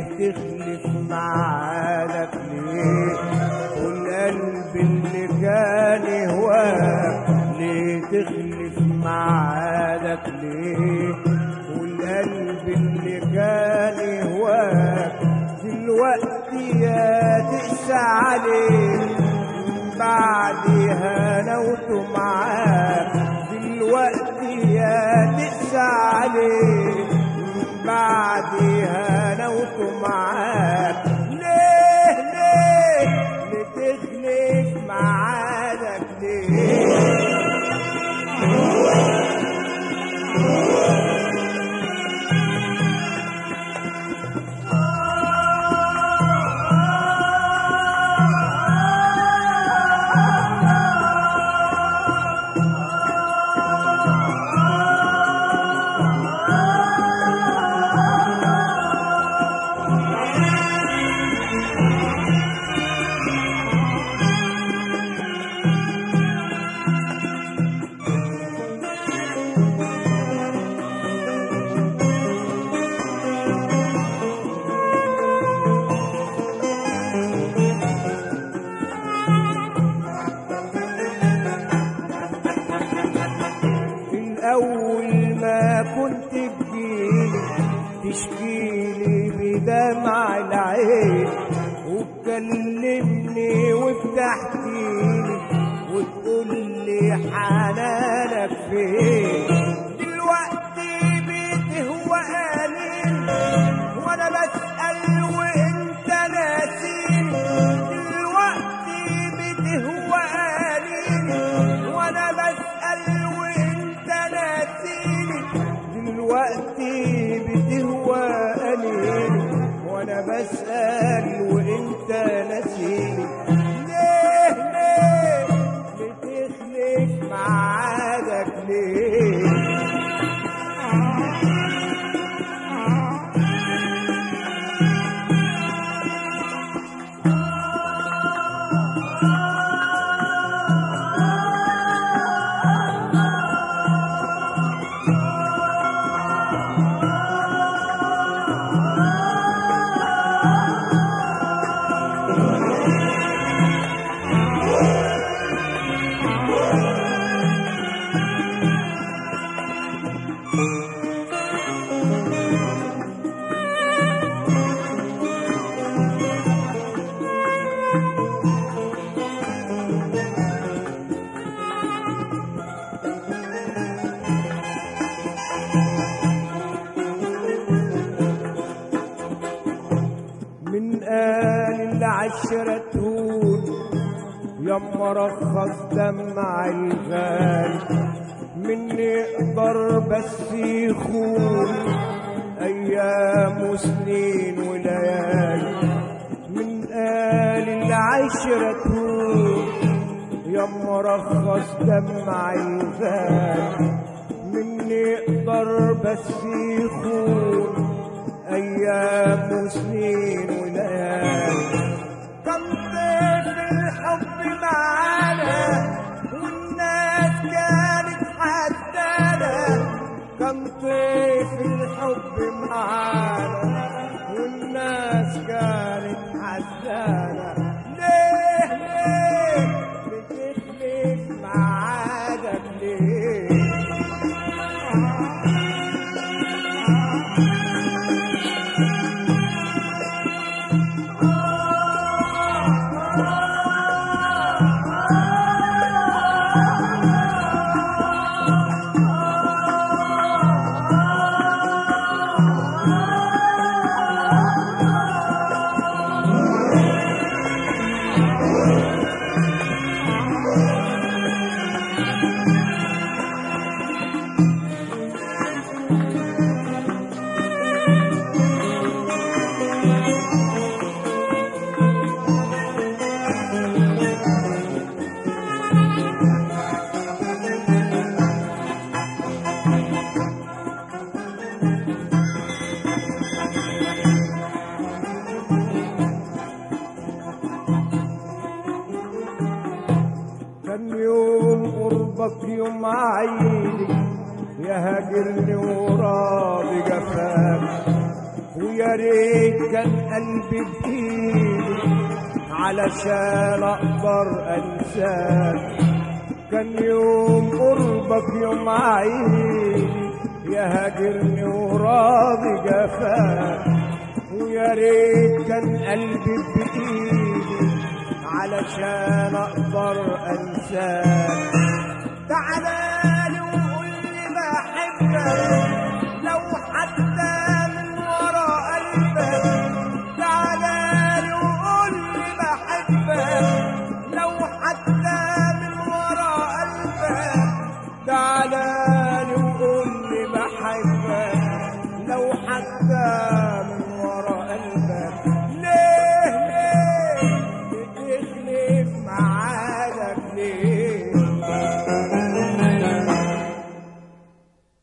تخلف معادك ليه والقلب اللي كان يهواك ليه تخلف معادك ليه والقلب اللي كان يهواك دلوقتي يا تقسى عليه من بعدها نوت معاك دلوقتي يا تقسى عليه من بعدها نوت معاك ليه ليه بتخلف معادك ليه الأول ما كنت تجيلي تشكيلي بدمع العين وتكلمني وتحكيلي وتقولي حنانك فين دلوقتي بتهوى قليل وانا بسأل وانت ناسيني دلوقتي بتهوى قليل وانا بسأل وانت ناسيني دلوقتي بتهوى قليل وانا بسأل وانت ناسيني ليه ليه بتخلف معادك ليه من قال العشرة تهون يما رخص دمع الغالي من يقدر بس يخون ايام وسنين وليالي من قال العشرة تهون يما رخص دمع الغالي من يقدر بس يخون ايام وسنين وليالي كم طيف الحب معانا والناس كانت حدانا كم طيف الحب معانا والناس كانت حدانا ليه ليه بتخلف معادك ليه قربك يوم عيدي يا هاجرني وراضي جفاك ويا ريت كان قلبي بايدي علشان اقدر انساك كان يوم قربك يوم عيني يا هاجرني وراضي جفاك ويا ريت كان قلبي بايدي علشان اقدر انساك تعالى لي وقول لي بحبك لو حتى من ورا قلبك تعالى لي وقول لي بحبك لو حتى من ورا قلبك تعالى لي وقول لي بحبك لو حتى من ورا قلبك ليه ليه بتخلف معادك ليه